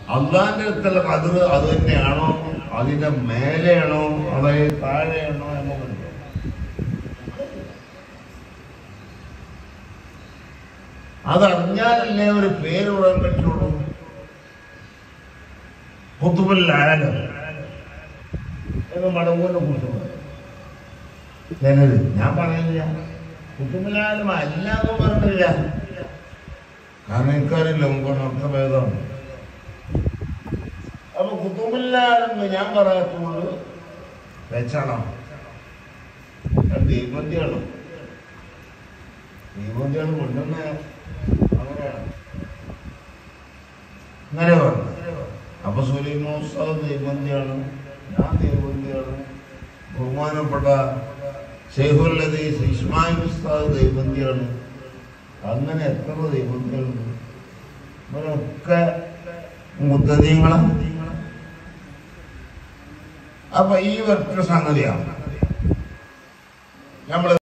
അള്ളാന്റെ അടുത്തുള്ള കതിർ അത് തന്നെയാണോ അതിന്റെ മേലെയാണോ അതായത് താഴെയാണോ നമുക്കുണ്ടോ അതറിഞ്ഞാലല്ലേ ഒരു പേര് പറയാൻ പറ്റുള്ളൂ കുത്തുബല്ലായാലും എന്ന് മടങ്ങൂരിനെ കുറിച്ച് പറയും. ജനത് ഞാൻ പറയുന്നില്ല കുത്തുബല്ലായാലും അല്ല എന്ന് പറഞ്ഞില്ല കാരണം എനിക്കറിയില്ല മുമ്പ് അർത്ഥഭേദമാണ് അപ്പൊ കുത്തുബല്ലാലെന്ന് ഞാൻ പറയാത്തതുകൊണ്ട് വെച്ചണം തീവന്തിയാണ് തീവന്തിയാണ് കൊണ്ടുവന്ന അങ്ങനെയാണ് അങ്ങനെ പറഞ്ഞു അപ്പൊ സുലൈമോത്സവം ദൈവന്തിയാണ് ഞാൻ ദൈവന്തിയാണ് ബഹുമാനപ്പെട്ട ഷെയ്ഖുല്ലദീസ് ഇസ്മായിൽ ഉസ്താദ് ദൈവന്തിയാണ് അങ്ങനെ എത്ര ദൈവന്തികളുണ്ട് ഇവരൊക്കെ മുദ്ദീങ്ങളാണ് അപ്പൊ ഈ ഒറ്റ സംഗതിയാണ് നമ്മൾ